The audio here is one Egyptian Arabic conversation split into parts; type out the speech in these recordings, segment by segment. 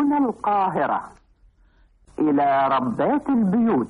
من القاهرة إلى ربات البيوت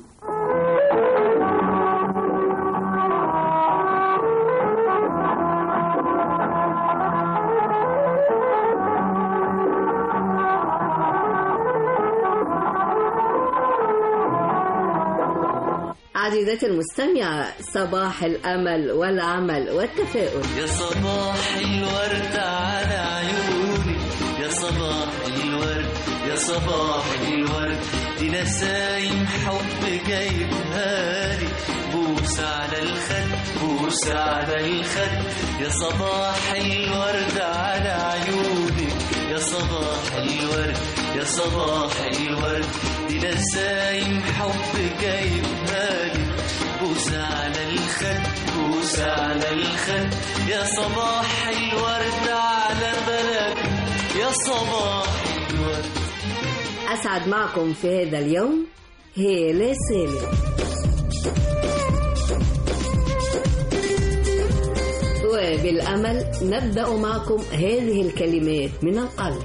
عزيزتي المستمعة صباح الأمل والعمل والتفاؤل يا صباح الورد على عيوني يا صباح الورد يا صباح الورد دي نسايم حب جايبها لي بوس على الخد بوس على الخد يا صباح الورد على عيوني يا صباح الورد يا صباح الورد دي نسايم حب جايبها لي بوس على الخد بوس على الخد يا صباح الورد على بلد يا صباح الورد أسعد معكم في هذا اليوم هيلة سالم وبالأمل نبدأ معكم هذه الكلمات من القلب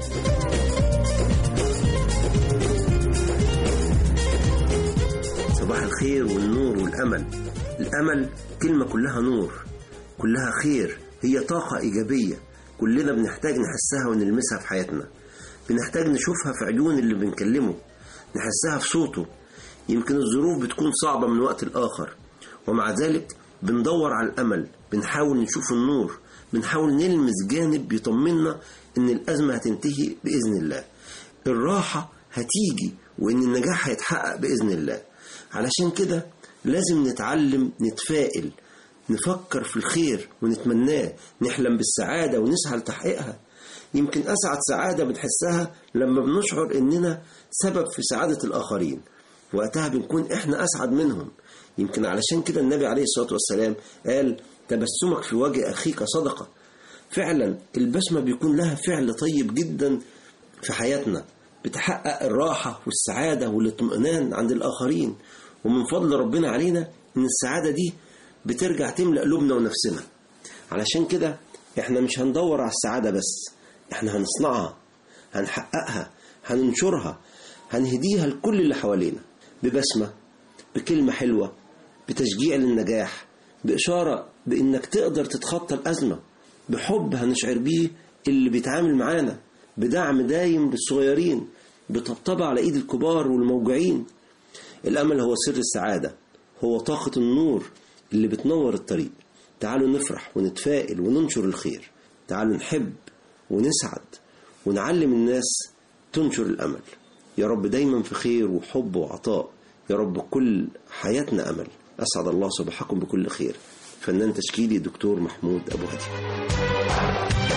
صباح الخير والنور والأمل الأمل كلمة كلها نور كلها خير هي طاقة إيجابية كلنا بنحتاج نحسها ونلمسها في حياتنا بنحتاج نشوفها في عيون اللي بنكلمه نحسها في صوته يمكن الظروف بتكون صعبة من وقت لآخر ومع ذلك بندور على الأمل بنحاول نشوف النور بنحاول نلمس جانب يطمنا إن الأزمة هتنتهي بإذن الله الراحة هتيجي وإن النجاح هيتحقق بإذن الله علشان كده لازم نتعلم نتفائل نفكر في الخير ونتمناه نحلم بالسعادة ونسعى لتحقيقها يمكن أسعد سعادة بنحسها لما بنشعر إننا سبب في سعادة الآخرين وقتها بنكون إحنا أسعد منهم يمكن علشان كده النبي عليه الصلاة والسلام قال تبسمك في وجه أخيك صدقة فعلا البسمة بيكون لها فعل طيب جدا في حياتنا بتحقق الراحة والسعادة والاطمئنان عند الآخرين ومن فضل ربنا علينا إن السعادة دي بترجع تملأ قلوبنا ونفسنا علشان كده إحنا مش هندور على السعادة بس إحنا هنصنعها هنحققها هننشرها هنهديها لكل اللي حوالينا ببسمة بكلمة حلوة بتشجيع للنجاح بإشارة بإنك تقدر تتخطى الأزمة بحب هنشعر بيه اللي بيتعامل معانا بدعم دايم للصغيرين بطبطبة على إيد الكبار والموجوعين الأمل هو سر السعادة هو طاقة النور اللي بتنور الطريق تعالوا نفرح ونتفائل وننشر الخير تعالوا نحب ونسعد ونعلم الناس تنشر الأمل يا رب دايما في خير وحب وعطاء يا رب كل حياتنا أمل أسعد الله صباحكم بكل خير فنان تشكيلي دكتور محمود أبو هدي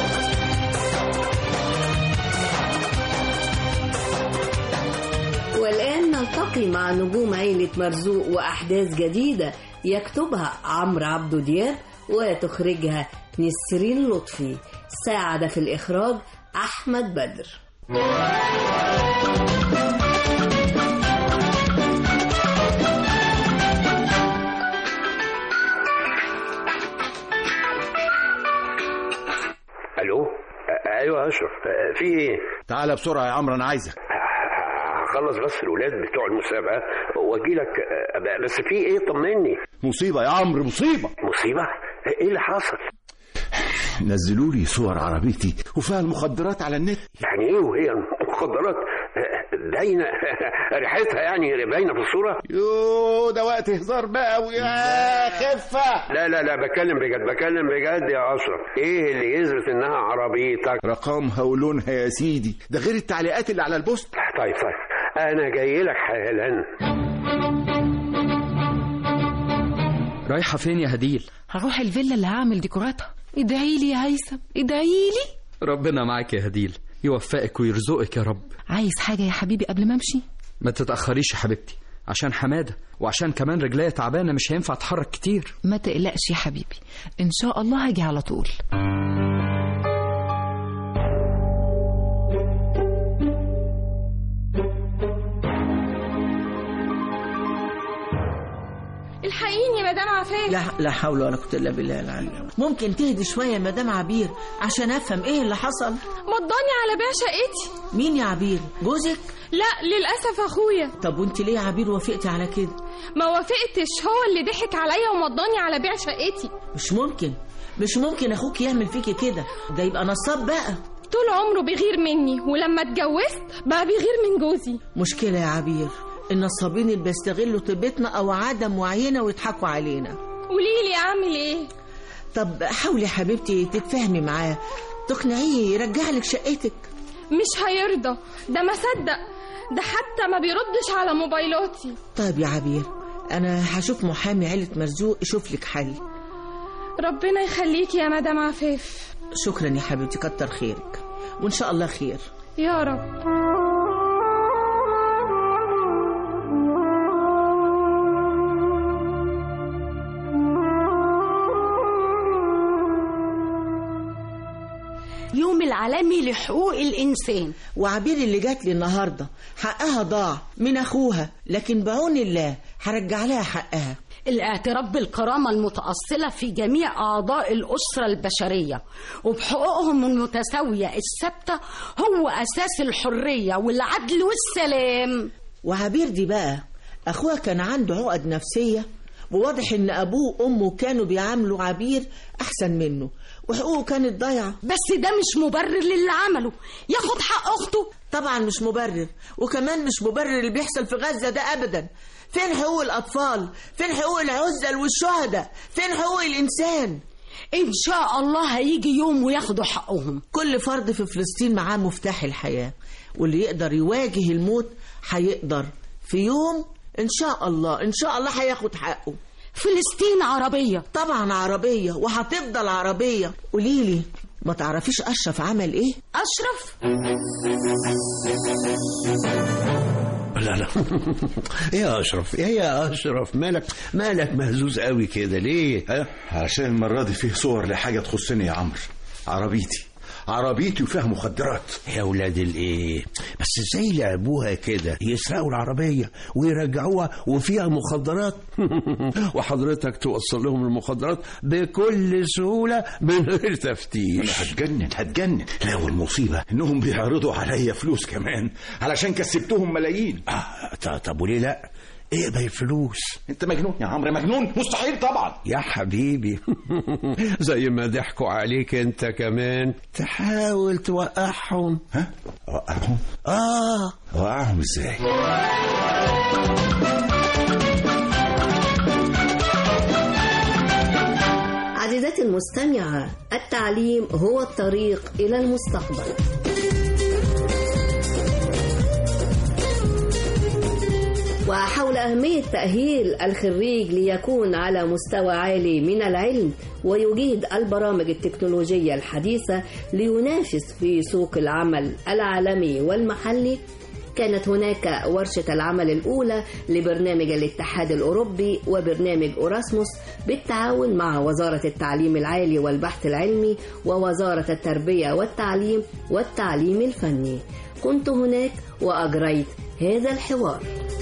والآن نلتقي مع نجوم عيلة مرزوق وأحداث جديدة يكتبها عمرو عبدو دياب وتخرجها نسرين لطفي ساعد في الإخراج أحمد بدر الو أ- ايوه يا اشرف أ- في ايه تعالى بسرعة يا عمرو أنا عايزك هخلص بس الولاد بتوع المسابقه واجي لك بس في ايه طمني مصيبة يا عمرو مصيبة مصيبه ايه اللي حصل نزلوا لي صور عربيتي وفيها المخدرات على النت يعني ايه وهي المخدرات باينه ريحتها يعني باينه في الصوره يو ده وقت هزار بقى ويا خفة لا لا لا بتكلم بجد بتكلم بجد يا اشرف ايه اللي يثبت انها عربيتك رقمها ولونها يا سيدي ده غير التعليقات اللي على البوست طيب طيب انا جاي لك حالا رايحة فين يا هديل؟ هروح الفيلا اللي هعمل ديكوراتها ادعي لي يا هيثم ادعي لي ربنا معاك يا هديل يوفقك ويرزقك يا رب عايز حاجة يا حبيبي قبل ما امشي ما تتأخريش يا حبيبتي عشان حمادة وعشان كمان رجليا تعبانة مش هينفع اتحرك كتير ما تقلقش يا حبيبي ان شاء الله هاجي على طول الحقيني يا مدام عفاف لا لا حول ولا قوة إلا بالله العلي ممكن تهدي شوية يا مدام عبير عشان أفهم إيه اللي حصل مضاني على بيع شقتي مين يا عبير جوزك لا للأسف أخويا طب وانت ليه يا عبير وافقتي على كده ما وافقتش هو اللي ضحك عليا ومضاني على بيع شقتي مش ممكن مش ممكن أخوك يعمل فيكي كده ده يبقى نصاب بقى طول عمره بيغير مني ولما اتجوزت بقى بيغير من جوزي مشكلة يا عبير النصابين اللي بيستغلوا طيبتنا أو عدم وعينا ويضحكوا علينا قوليلي أعمل إيه طب حاولي يا حبيبتي تتفاهمي معاه تقنعيه يرجع لك شقتك مش هيرضى ده ما صدق ده حتى ما بيردش على موبايلاتي طيب يا عبير أنا هشوف محامي عيلة مرزوق يشوف لك حل ربنا يخليكي يا مدام عفاف شكرا يا حبيبتي كتر خيرك وإن شاء الله خير يا رب يوم العالمي لحقوق الإنسان وعبير اللي جات لي النهارده حقها ضاع من اخوها لكن بعون الله هرجع لها حقها الاعتراف بالكرامة المتأصلة في جميع أعضاء الأسرة البشرية وبحقوقهم المتساوية الثابتة هو أساس الحرية والعدل والسلام وعبير دي بقى اخوها كان عنده عقد نفسيه وواضح ان ابوه وامه كانوا بيعاملوا عبير احسن منه وحقوقه كانت ضايعه بس ده مش مبرر للي عمله ياخد حق أخته طبعا مش مبرر وكمان مش مبرر اللي بيحصل في غزه ده ابدا فين حقوق الاطفال فين حقوق العزل والشهداء فين حقوق الانسان إن شاء الله هيجي يوم وياخدوا حقهم كل فرد في فلسطين معاه مفتاح الحياه واللي يقدر يواجه الموت هيقدر في يوم ان شاء الله ان شاء الله هياخد حقه فلسطين عربية طبعا عربية وهتفضل عربية قوليلي ما تعرفيش أشرف عمل إيه؟ أشرف لا لا ايه يا اشرف ايه يا اشرف مالك مالك مهزوز قوي كده ليه ها عشان المرة دي فيه صور لحاجة تخصني يا عمرو عربيتي عربيتي وفيها مخدرات يا ولاد الايه بس ازاي لعبوها كده يسرقوا العربيه ويرجعوها وفيها مخدرات وحضرتك توصل لهم المخدرات بكل سهوله من غير انا تفتيش هتجنن هتجنن لا والمصيبة انهم بيعرضوا عليا فلوس كمان علشان كسبتهم ملايين آه، ط- طب وليه لا اقبل الفلوس انت مجنون يا عمرو مجنون مستحيل طبعا يا حبيبي زي ما ضحكوا عليك انت كمان تحاول توقعهم ها اوقعهم اه اوقعهم ازاي عزيزتي المستمعة التعليم هو الطريق إلى المستقبل وحول أهمية تأهيل الخريج ليكون على مستوى عالي من العلم ويجيد البرامج التكنولوجية الحديثة لينافس في سوق العمل العالمي والمحلي كانت هناك ورشة العمل الأولى لبرنامج الاتحاد الأوروبي وبرنامج أوراسموس بالتعاون مع وزارة التعليم العالي والبحث العلمي ووزارة التربية والتعليم والتعليم الفني كنت هناك وأجريت هذا الحوار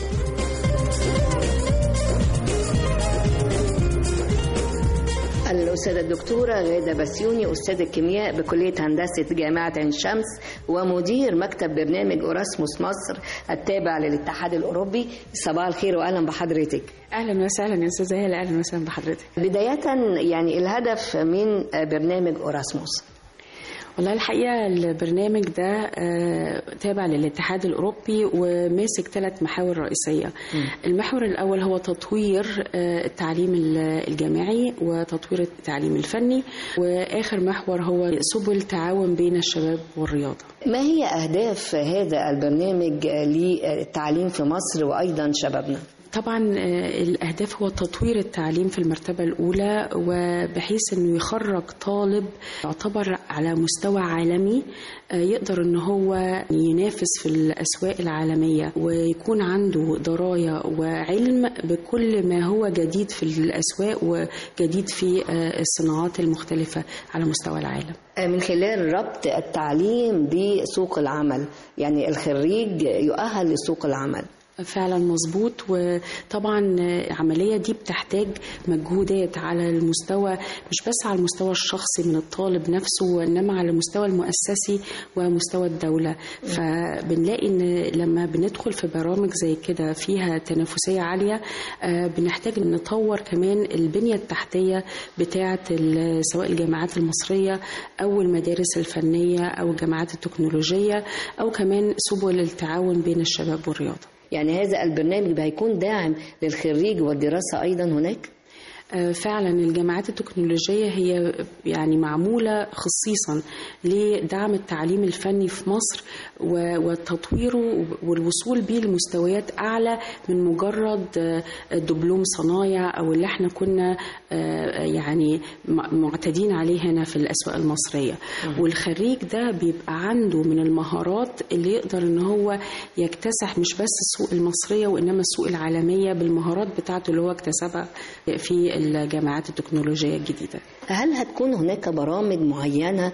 الأستاذة الدكتورة غادة بسيوني أستاذ الكيمياء بكلية هندسة جامعة عين شمس ومدير مكتب برنامج أوراسموس مصر التابع للاتحاد الأوروبي صباح الخير وأهلا بحضرتك اهلا وسهلا يا استاذه هاله اهلا وسهلا بحضرتك بداية يعني الهدف من برنامج أوراسموس والله الحقيقه البرنامج ده آه، تابع للاتحاد الاوروبي وماسك ثلاث محاور رئيسيه المحور الاول هو تطوير آه، التعليم ال- الجامعي وتطوير التعليم الفني واخر محور هو سبل تعاون بين الشباب والرياضه ما هي أهداف هذا البرنامج للتعليم في مصر وأيضا شبابنا؟ طبعا آه، الأهداف هو تطوير التعليم في المرتبة الأولى وبحيث أنه يخرج طالب يعتبر على مستوى عالمي آه، يقدر أنه هو ينافس في الأسواق العالمية ويكون عنده دراية وعلم بكل ما هو جديد في الأسواق وجديد في آه، الصناعات المختلفة على مستوى العالم من خلال ربط التعليم بسوق العمل يعني الخريج يؤهل لسوق العمل فعلا مظبوط وطبعا العملية دي بتحتاج مجهودات على المستوى مش بس على المستوى الشخصي من الطالب نفسه وإنما على المستوى المؤسسي ومستوى الدولة فبنلاقي إن لما بندخل في برامج زي كده فيها تنافسية عالية آه، بنحتاج نطور كمان البنية التحتية بتاعة ال- سواء الجامعات المصرية أو المدارس الفنية أو الجامعات التكنولوجية أو كمان سبل التعاون بين الشباب والرياضة يعني هذا البرنامج هيكون داعم للخريج والدراسة أيضا هناك آه، فعلا الجامعات التكنولوجية هي يعني معمولة خصيصا لدعم التعليم الفني في مصر و- وتطويره والوصول بيه لمستويات أعلى من مجرد آه، دبلوم صنايع أو اللي احنا كنا آه، يعني م- معتادين عليه هنا في الأسواق المصرية والخريج ده بيبقى عنده من المهارات اللي يقدر ان هو يكتسح مش بس السوق المصرية وإنما السوق العالمية بالمهارات بتاعته اللي هو اكتسبها في الجامعات التكنولوجية الجديدة هل هتكون هناك برامج معينة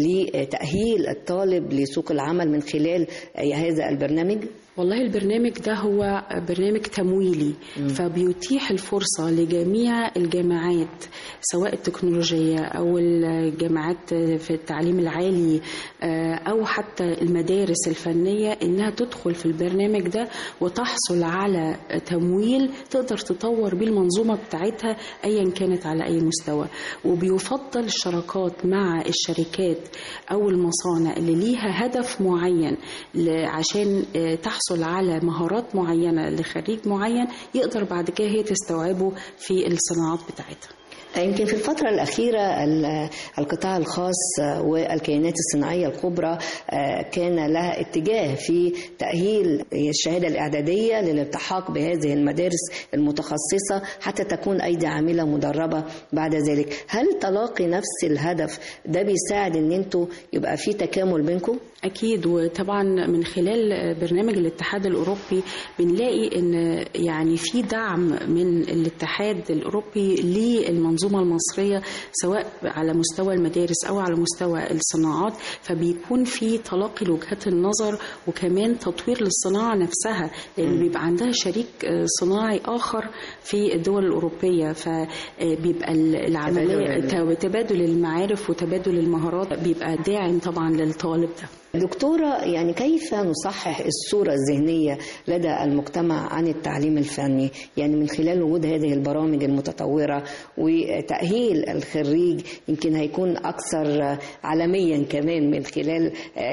لتأهيل الطالب لسوق العمل من خلال هذا البرنامج؟ والله البرنامج ده هو برنامج تمويلي فبيتيح الفرصة لجميع الجامعات سواء التكنولوجية أو الجامعات في التعليم العالي آه، أو حتى المدارس الفنية إنها تدخل في البرنامج ده وتحصل على تمويل تقدر تطور بيه المنظومة بتاعتها أيا كانت على أي مستوى وبيفضل الشراكات مع الشركات أو المصانع اللي ليها هدف معين ل- عشان آه، تحصل على مهارات معينة لخريج معين يقدر بعد كده هي تستوعبه في الصناعات بتاعتها يمكن في الفترة الأخيرة ال- القطاع الخاص والكيانات الصناعية الكبرى آه، كان لها اتجاه في تأهيل الشهادة الإعدادية للالتحاق بهذه المدارس المتخصصة حتى تكون أيدي عاملة مدربة بعد ذلك هل تلاقي نفس الهدف ده بيساعد ان انتوا يبقى في تكامل بينكم؟ أكيد وطبعا من خلال برنامج الاتحاد الأوروبي بنلاقي إن يعني في دعم من الاتحاد الأوروبي للمنظومة المصرية سواء على مستوى المدارس أو على مستوى الصناعات فبيكون في تلاقي لوجهات النظر وكمان تطوير للصناعة نفسها لأن بيبقى عندها شريك آه، صناعي آخر في الدول الأوروبية فبيبقى العملية تبادل. تبادل المعارف وتبادل المهارات بيبقى داعم طبعا للطالب ده دكتورة يعني كيف نصحح الصورة الذهنية لدى المجتمع عن التعليم الفني يعني من خلال وجود هذه البرامج المتطورة وتأهيل الخريج يمكن هيكون أكثر عالميا كمان من خلال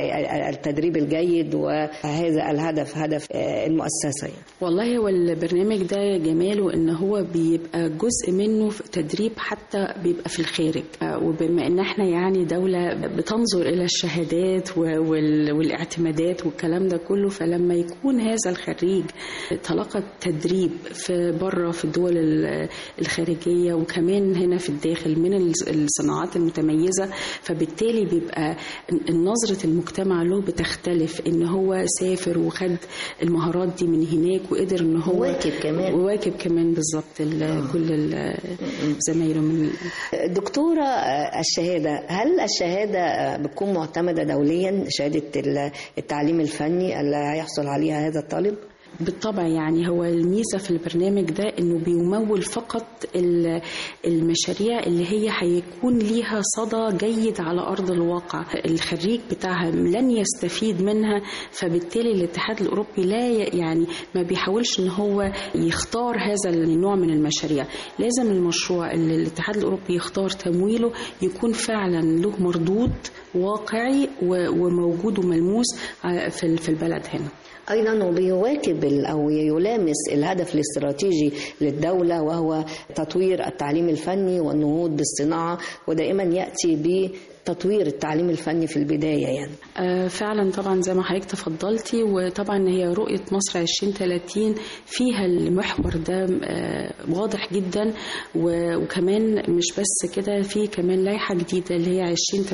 التدريب الجيد وهذا الهدف هدف المؤسسة يعني. والله هو البرنامج ده جماله ان هو بيبقى جزء منه في تدريب حتى بيبقى في الخارج آه، وبما ان احنا يعني دولة بتنظر الى الشهادات و- وال- والاعتمادات والكلام ده كله فلما يكون هذا الخريج تلقى تدريب في بره في الدول ال- الخارجية وكمان هنا في الداخل من الص- الصناعات المتميزة فبالتالي بيبقى نظرة المجتمع له بتختلف ان هو سافر وخد المهارات دي من هناك وقدر ان هو واكب كمان. وواكب كمان بالظبط ال- كل ال- زمايله من دكتورة آه، الشهادة هل الشهادة آه، بتكون معتمدة دوليا شهادة ال- التعليم الفني اللي هيحصل عليها هذا الطالب؟ بالطبع يعني هو الميزة في البرنامج ده انه بيمول فقط ال- المشاريع اللي هي هيكون ليها صدى جيد على ارض الواقع الخريج بتاعها لن يستفيد منها فبالتالي الاتحاد الاوروبي لا ي- يعني ما بيحاولش ان هو يختار هذا النوع من المشاريع لازم المشروع اللي الاتحاد الاوروبي يختار تمويله يكون فعلا له مردود واقعي و- وموجود وملموس ع- في ال- في البلد هنا أيضا وبيواكب ال- أو يلامس الهدف الاستراتيجي للدولة وهو تطوير التعليم الفني والنهوض بالصناعة ودائما يأتي بتطوير التعليم الفني في البداية يعني آه، فعلا طبعا زي ما حضرتك تفضلتي وطبعا هي رؤية مصر 2030 فيها المحور ده آه، واضح جدا و- وكمان مش بس كده في كمان لائحة جديدة اللي هي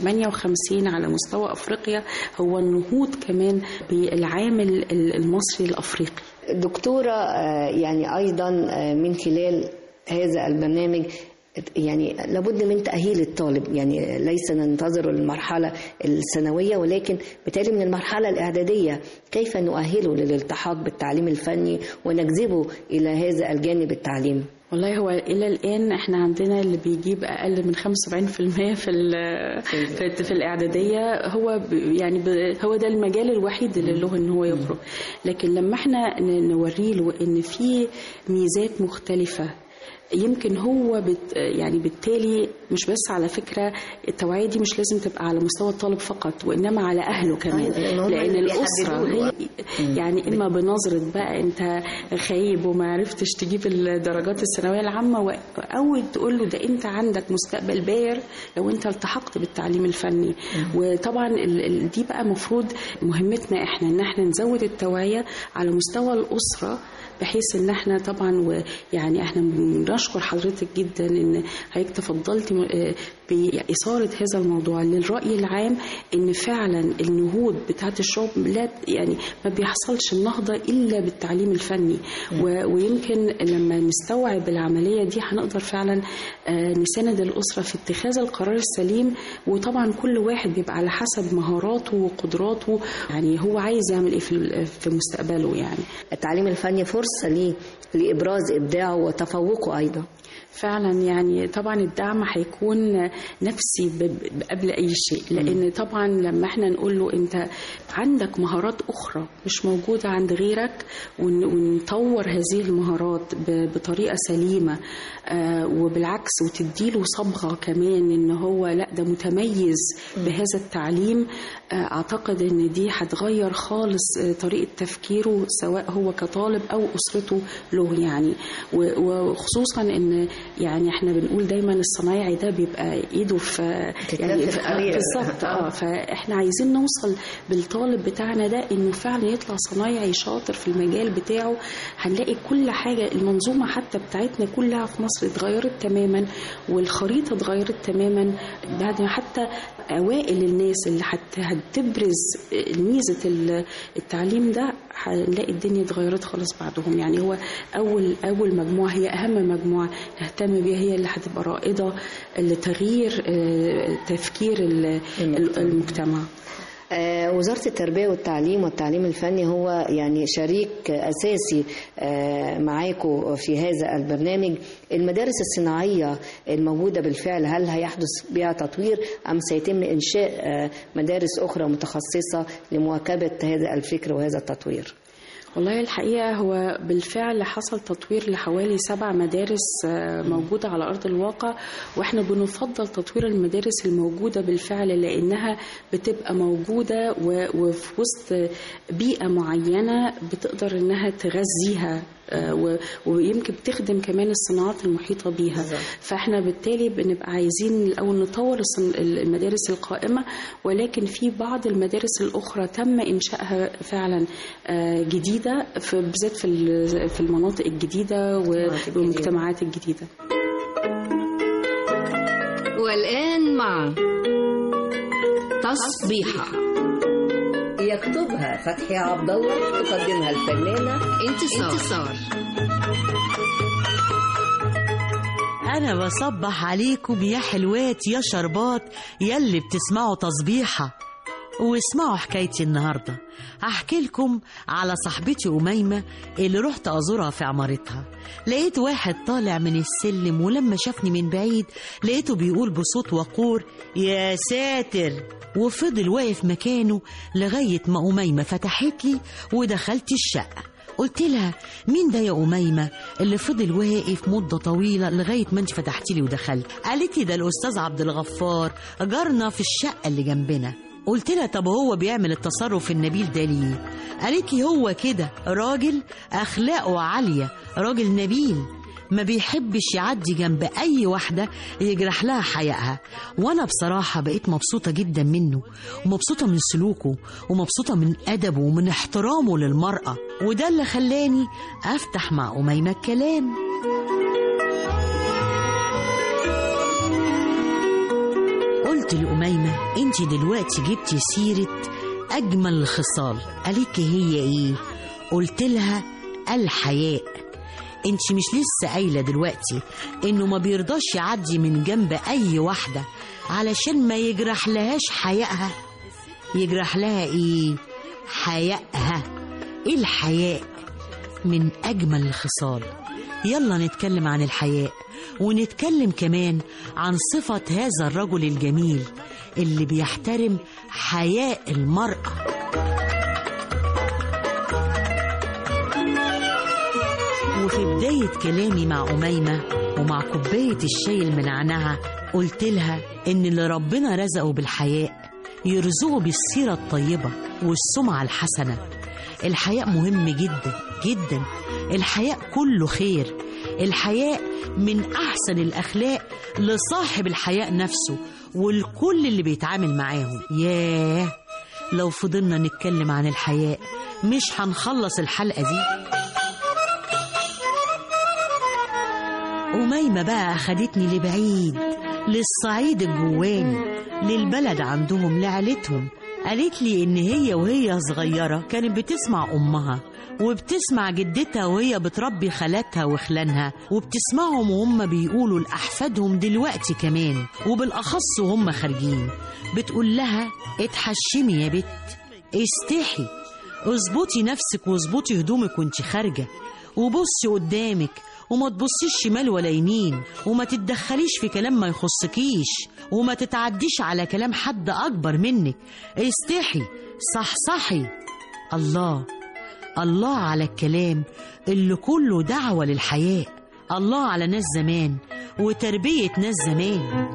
2058 على مستوى أفريقيا هو النهوض كمان بالعامل ال- المصري الأفريقي دكتورة آه، يعني أيضا آه، من خلال هذا البرنامج يعني لابد من تأهيل الطالب يعني ليس ننتظر المرحلة الثانوية ولكن بالتالي من المرحلة الإعدادية كيف نؤهله للالتحاق بالتعليم الفني ونجذبه إلى هذا الجانب التعليم والله هو الى الان احنا عندنا اللي بيجيب اقل من 75% في ال- في, في الاعداديه هو ب- يعني ب- هو ده المجال الوحيد اللي له ان هو يخرج لكن لما احنا ن- نوري له ان في ميزات مختلفه يمكن هو بت يعني بالتالي مش بس على فكره التوعيه دي مش لازم تبقى على مستوى الطالب فقط وانما على اهله كمان أيوة، لأن هم لان اللي الاسره بيحددوا له. هي يعني اما بنظره بقى انت خايب وما عرفتش تجيب الدرجات الثانويه العامه و- او تقول له ده انت عندك مستقبل باهر لو انت التحقت بالتعليم الفني وطبعا ال- ال- دي بقى مفروض مهمتنا احنا ان احنا نزود التوعيه على مستوى الاسره بحيث ان احنا طبعا ويعني احنا بنشكر حضرتك جدا ان حضرتك تفضلتي م- آه باثاره هذا الموضوع للراي العام ان فعلا النهوض بتاعت الشعوب لا يعني ما بيحصلش النهضه الا بالتعليم الفني و- ويمكن لما نستوعب العمليه دي هنقدر فعلا آه، نساند الاسره في اتخاذ القرار السليم وطبعا كل واحد بيبقى على حسب مهاراته وقدراته يعني هو عايز يعمل ايه في في مستقبله يعني التعليم الفني فرصة ليه لإبراز إبداعه وتفوقه أيضا فعلا يعني طبعا الدعم هيكون نفسي ب- ب- قبل اي شيء لان طبعا لما احنا نقول له انت عندك مهارات اخرى مش موجوده عند غيرك ون- ونطور هذه المهارات ب- بطريقه سليمه آه، وبالعكس وتديله صبغه كمان ان هو لا ده متميز بهذا التعليم آه، اعتقد ان دي هتغير خالص آه، طريقه تفكيره سواء هو كطالب او اسرته له يعني و- وخصوصا ان يعني احنا بنقول دايما الصنايعي ده بيبقى ايده في يعني في في- الحرير. بالظبط اه فاحنا عايزين نوصل بالطالب بتاعنا ده انه فعلا يطلع صنايعي شاطر في المجال بتاعه هنلاقي كل حاجه المنظومه حتى بتاعتنا كلها في مصر اتغيرت تماما والخريطه اتغيرت تماما بعد ما حتى اوائل الناس اللي هت- هتبرز ميزه ال- التعليم ده هنلاقي الدنيا اتغيرت خالص بعدهم يعني هو اول اول مجموعه هي اهم مجموعه نهتم بيها هي اللي هتبقى رائده لتغيير آه، تفكير ال- المجتمع آه، وزارة التربية والتعليم والتعليم الفني هو يعني شريك أساسي آه، معاكم في هذا البرنامج المدارس الصناعية الموجودة بالفعل هل هيحدث بها تطوير أم سيتم إنشاء آه، مدارس أخرى متخصصة لمواكبة هذا الفكر وهذا التطوير والله الحقيقة هو بالفعل حصل تطوير لحوالي سبع مدارس آه، موجودة على أرض الواقع وإحنا بنفضل تطوير المدارس الموجودة بالفعل لأنها بتبقى موجودة و- وفي وسط بيئة معينة بتقدر إنها تغذيها آه، و- ويمكن بتخدم كمان الصناعات المحيطة بيها فاحنا بالتالي بنبقى عايزين الأول نطور الصن- المدارس القائمة ولكن في بعض المدارس الأخرى تم إنشائها فعلا آه، جديدة في بالذات في ال- في المناطق الجديدة و- والمجتمعات الجديدة والآن مع تصبيحة يكتبها فتحي عبد الله تقدمها الفنانة انتصار, انتصار. أنا بصبح عليكم يا حلوات يا شربات يلي بتسمعوا تصبيحة واسمعوا حكايتي النهاردة هحكي لكم على صاحبتي أميمة اللي رحت أزورها في عمارتها لقيت واحد طالع من السلم ولما شافني من بعيد لقيته بيقول بصوت وقور يا ساتر وفضل واقف مكانه لغاية ما أميمة فتحت لي ودخلت الشقة قلت لها مين ده يا أميمة اللي فضل واقف مدة طويلة لغاية ما انت فتحتي لي ودخلت قالت لي ده الأستاذ عبد الغفار جارنا في الشقة اللي جنبنا قلت لها طب هو بيعمل التصرف النبيل ده ليه قالت لي هو كده راجل أخلاقه عالية راجل نبيل ما بيحبش يعدي جنب أي واحدة يجرح لها حيائها وأنا بصراحة بقيت مبسوطة جدا منه ومبسوطة من سلوكه ومبسوطة من أدبه ومن احترامه للمرأة وده اللي خلاني أفتح مع أميمة الكلام قلت لأميمة انت دلوقتي جبتي سيرة أجمل الخصال قالت لي هي إيه قلت لها الحياء انت مش لسه قايله دلوقتي انه ما بيرضاش يعدي من جنب اي واحده علشان ما يجرح لهاش حيائها يجرح لها ايه حيائها ايه الحياء من اجمل الخصال يلا نتكلم عن الحياء ونتكلم كمان عن صفة هذا الرجل الجميل اللي بيحترم حياء المرأة وفي بداية كلامي مع أميمة ومع كوباية الشاي المنعنعة قلت لها إن اللي ربنا رزقه بالحياء يرزقه بالسيرة الطيبة والسمعة الحسنة الحياء مهم جدا جدا الحياء كله خير الحياء من أحسن الأخلاق لصاحب الحياء نفسه والكل اللي بيتعامل معاهم ياه لو فضلنا نتكلم عن الحياء مش هنخلص الحلقة دي أميمة بقى أخدتني لبعيد للصعيد الجواني للبلد عندهم لعيلتهم قالت لي إن هي وهي صغيرة كانت بتسمع أمها وبتسمع جدتها وهي بتربي خالاتها وخلانها وبتسمعهم وهم بيقولوا لأحفادهم دلوقتي كمان وبالأخص وهم خارجين بتقول لها اتحشمي يا بت استحي اظبطي نفسك واظبطي هدومك وانت خارجة وبصي قدامك وما تبصيش شمال ولا يمين وما تتدخليش في كلام ما يخصكيش وما تتعديش على كلام حد أكبر منك استحي صحصحي الله الله على الكلام اللي كله دعوة للحياة الله على ناس زمان وتربية ناس زمان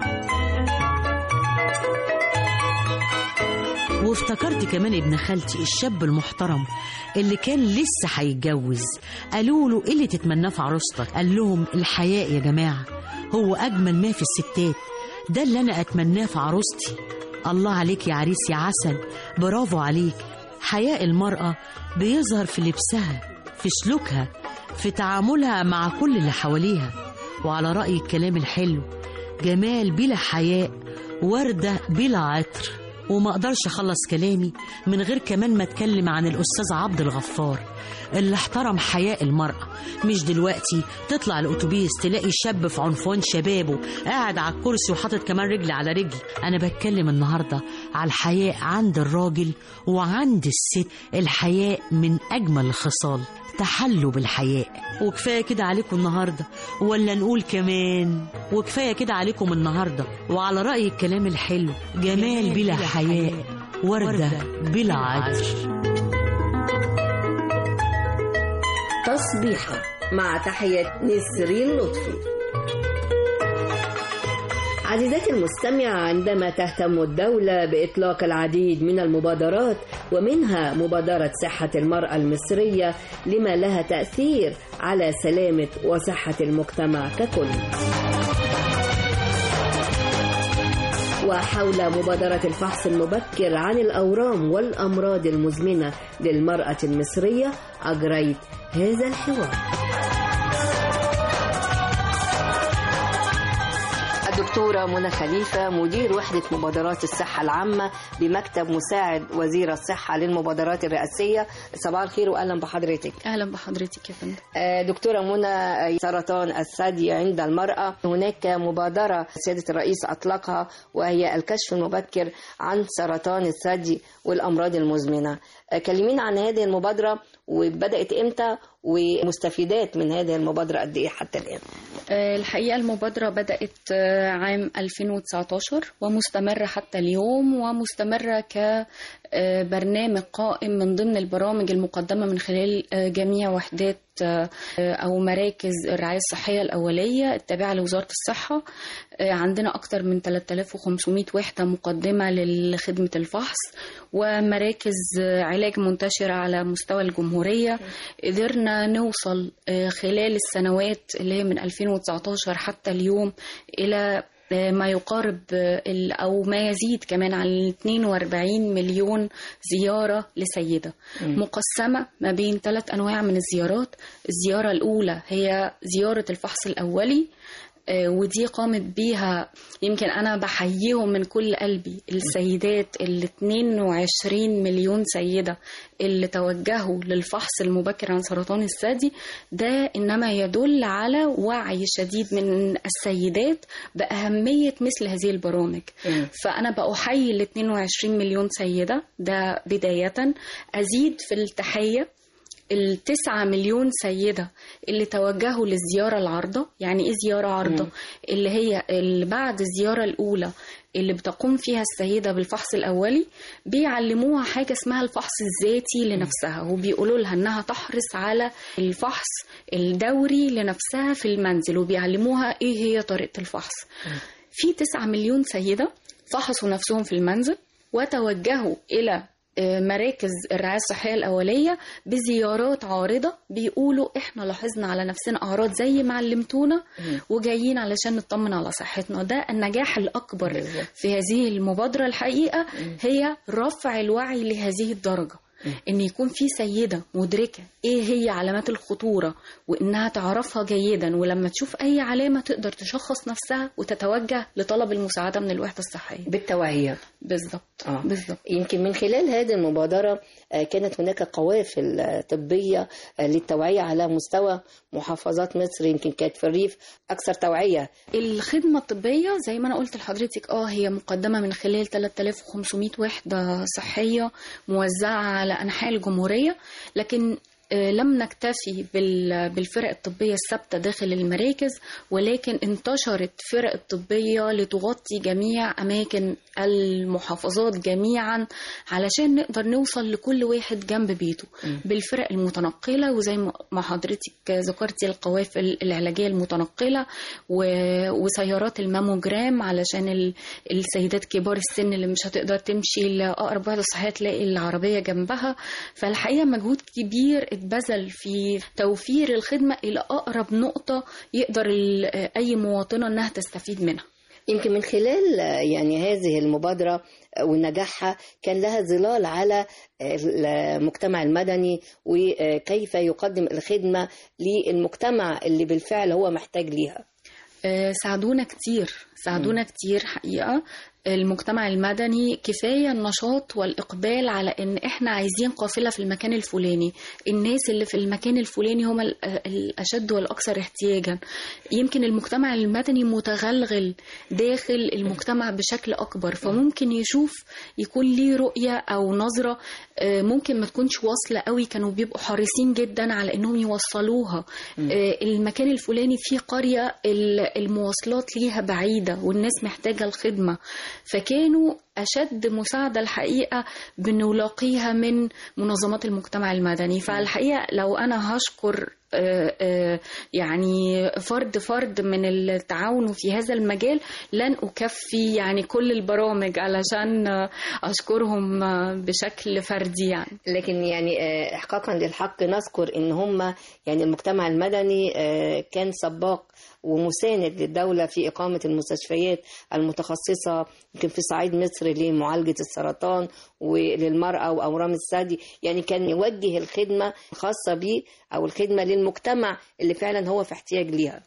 وافتكرت كمان ابن خالتي الشاب المحترم اللي كان لسه هيتجوز قالوا له ايه اللي تتمناه في عروستك قال لهم الحياء يا جماعه هو اجمل ما في الستات ده اللي انا اتمناه في عروستي الله عليك يا عريس يا عسل برافو عليك حياء المراه بيظهر في لبسها في سلوكها في تعاملها مع كل اللي حواليها وعلى راي الكلام الحلو جمال بلا حياء ورده بلا عطر وما اقدرش اخلص كلامي من غير كمان ما اتكلم عن الاستاذ عبد الغفار اللي احترم حياء المرأة مش دلوقتي تطلع الأتوبيس تلاقي شاب في عنفوان شبابه قاعد على الكرسي وحاطط كمان رجل على رجل أنا بتكلم النهاردة على الحياء عند الراجل وعند الست الحياء من أجمل الخصال تحلوا بالحياء وكفاية كده عليكم النهاردة ولا نقول كمان وكفاية كده عليكم النهاردة وعلى رأي الكلام الحلو جمال بلا حياء وردة بلا عطر تصبيحة مع تحية نسرين لطفي عزيزاتي المستمعة عندما تهتم الدولة بإطلاق العديد من المبادرات ومنها مبادرة صحة المرأة المصرية لما لها تأثير على سلامة وصحة المجتمع ككل وحول مبادرة الفحص المبكر عن الأورام والأمراض المزمنة للمرأة المصرية أجريت هذا الحوار الدكتورة منى خليفة مدير وحدة مبادرات الصحة العامة بمكتب مساعد وزير الصحة للمبادرات الرئاسية صباح الخير وأهلا بحضرتك أهلا بحضرتك يا فندم آه، دكتورة منى سرطان الثدي عند المرأة هناك مبادرة سيادة الرئيس أطلقها وهي الكشف المبكر عن سرطان الثدي والأمراض المزمنة آه، كلمينا عن هذه المبادرة وبدأت إمتى ومستفيدات من هذه المبادرة قد إيه حتى الآن آه، الحقيقة المبادرة بدأت آه، عام 2019 ومستمرة حتى اليوم ومستمرة كبرنامج قائم من ضمن البرامج المقدمة من خلال آه، جميع وحدات آه، أو مراكز الرعاية الصحية الأولية التابعة لوزارة الصحة آه، عندنا أكثر من 3500 وحدة مقدمة لخدمة الفحص ومراكز آه، علاج منتشرة على مستوى الجمهورية قدرنا نوصل آه، خلال السنوات اللي هي من 2019 حتى اليوم إلى آه، ما يقارب آه، ال- أو ما يزيد كمان عن 42 مليون زيارة لسيدة مم. مقسمة ما بين ثلاث أنواع من الزيارات الزيارة الأولى هي زيارة الفحص الأولي آه، ودي قامت بيها يمكن أنا بحييهم من كل قلبي السيدات ال 22 مليون سيدة اللي توجهوا للفحص المبكر عن سرطان الثدي ده إنما يدل على وعي شديد من السيدات بأهمية مثل هذه البرامج فأنا بأحيي ال 22 مليون سيدة ده بداية أزيد في التحية التسعة مليون سيدة اللي توجهوا للزيارة العارضة يعني إيه زيارة عارضة اللي هي اللي بعد الزيارة الأولى اللي بتقوم فيها السيدة بالفحص الأولي بيعلموها حاجة اسمها الفحص الذاتي لنفسها وبيقولوا لها إنها تحرص على الفحص الدوري لنفسها في المنزل وبيعلموها إيه هي طريقة الفحص في تسعة مليون سيدة فحصوا نفسهم في المنزل وتوجهوا إلى آه، مراكز الرعاية الصحية الأولية بزيارات عارضة بيقولوا إحنا لاحظنا على نفسنا أعراض زي ما علمتونا وجايين علشان نطمن على صحتنا ده النجاح الأكبر في هذه المبادرة الحقيقة هي رفع الوعي لهذه الدرجة ان يكون في سيده مدركه ايه هي علامات الخطوره وانها تعرفها جيدا ولما تشوف اي علامه تقدر تشخص نفسها وتتوجه لطلب المساعده من الوحده الصحيه بالتوعية بالظبط آه. بالظبط يمكن من خلال هذه المبادرة آه، كانت هناك قوافل آه، طبية آه، للتوعية على مستوى محافظات مصر يمكن كانت في الريف أكثر توعية الخدمة الطبية زي ما أنا قلت لحضرتك اه هي مقدمة من خلال 3500 وحدة صحية موزعة على أنحاء الجمهورية لكن آه، لم نكتفي بال- بالفرق الطبية الثابتة داخل المراكز ولكن انتشرت فرق الطبية لتغطي جميع أماكن المحافظات جميعا علشان نقدر نوصل لكل واحد جنب بيته بالفرق المتنقلة وزي ما- ما حضرتك ذكرتي القوافل العلاجية المتنقلة و- وسيارات الماموجرام علشان ال- السيدات كبار السن اللي مش هتقدر تمشي لأقرب وحدة صحية تلاقي العربية جنبها فالحقيقة مجهود كبير اتبذل في توفير الخدمة إلى أقرب نقطة يقدر ال- أي مواطنة إنها تستفيد منها يمكن من خلال آه، يعني هذه المبادرة آه، ونجاحها كان لها ظلال على آه، المجتمع المدني وكيف يقدم الخدمة للمجتمع اللي بالفعل هو محتاج ليها آه، ساعدونا كتير ساعدونا كتير حقيقة المجتمع المدني كفاية النشاط والإقبال على إن إحنا عايزين قافلة في المكان الفلاني الناس اللي في المكان الفلاني هم ال- الأشد والأكثر احتياجا يمكن المجتمع المدني متغلغل داخل المجتمع بشكل أكبر فممكن يشوف يكون ليه رؤية أو نظرة آه، ممكن ما تكونش واصلة قوي كانوا بيبقوا حريصين جدا على إنهم يوصلوها آه، المكان الفلاني فيه قرية ال- المواصلات ليها بعيدة والناس محتاجة الخدمة فكانوا أشد مساعدة الحقيقة بنلاقيها من منظمات المجتمع المدني فالحقيقة لو أنا هشكر آه، آه، يعني فرد فرد من التعاون في هذا المجال لن أكفي يعني كل البرامج علشان آه، أشكرهم آه، بشكل فردي يعني لكن يعني آه، إحقاقا للحق نذكر إن هم يعني المجتمع المدني آه، كان سباق ومساند للدولة في إقامة المستشفيات المتخصصة يمكن في صعيد مصر لمعالجة السرطان وللمرأة وأورام الثدي يعني كان يوجه الخدمة الخاصة به أو الخدمة للمجتمع اللي فعلا هو في احتياج ليها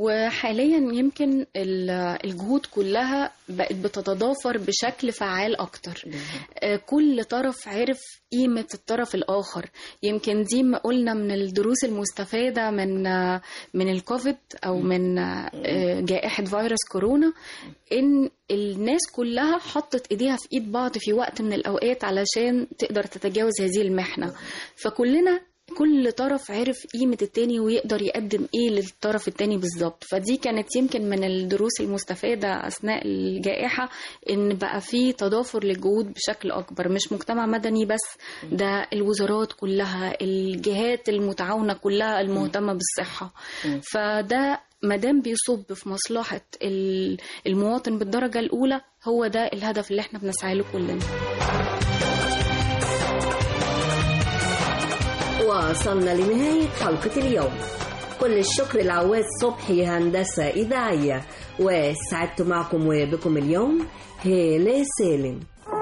وحاليا يمكن ال- الجهود كلها بقت بتتضافر بشكل فعال اكتر آه، كل طرف عرف قيمة الطرف الآخر يمكن دي ما قلنا من الدروس المستفادة من آه، من الكوفيد أو من آه، جائحة فيروس كورونا إن الناس كلها حطت إيديها في إيد بعض في وقت من الأوقات علشان تقدر تتجاوز هذه المحنة فكلنا كل طرف عرف قيمة التاني ويقدر يقدم ايه للطرف التاني بالظبط فدي كانت يمكن من الدروس المستفادة أثناء الجائحة إن بقى في تضافر للجهود بشكل أكبر مش مجتمع مدني بس ده الوزارات كلها الجهات المتعاونة كلها المهتمة بالصحة فده مادام بيصب في مصلحة ال- المواطن بالدرجة الأولى هو ده الهدف اللي احنا بنسعى له كلنا وصلنا لنهاية حلقة اليوم كل الشكر لعواز صبحي هندسة إذاعية وسعدت معكم وبكم اليوم هالة سالم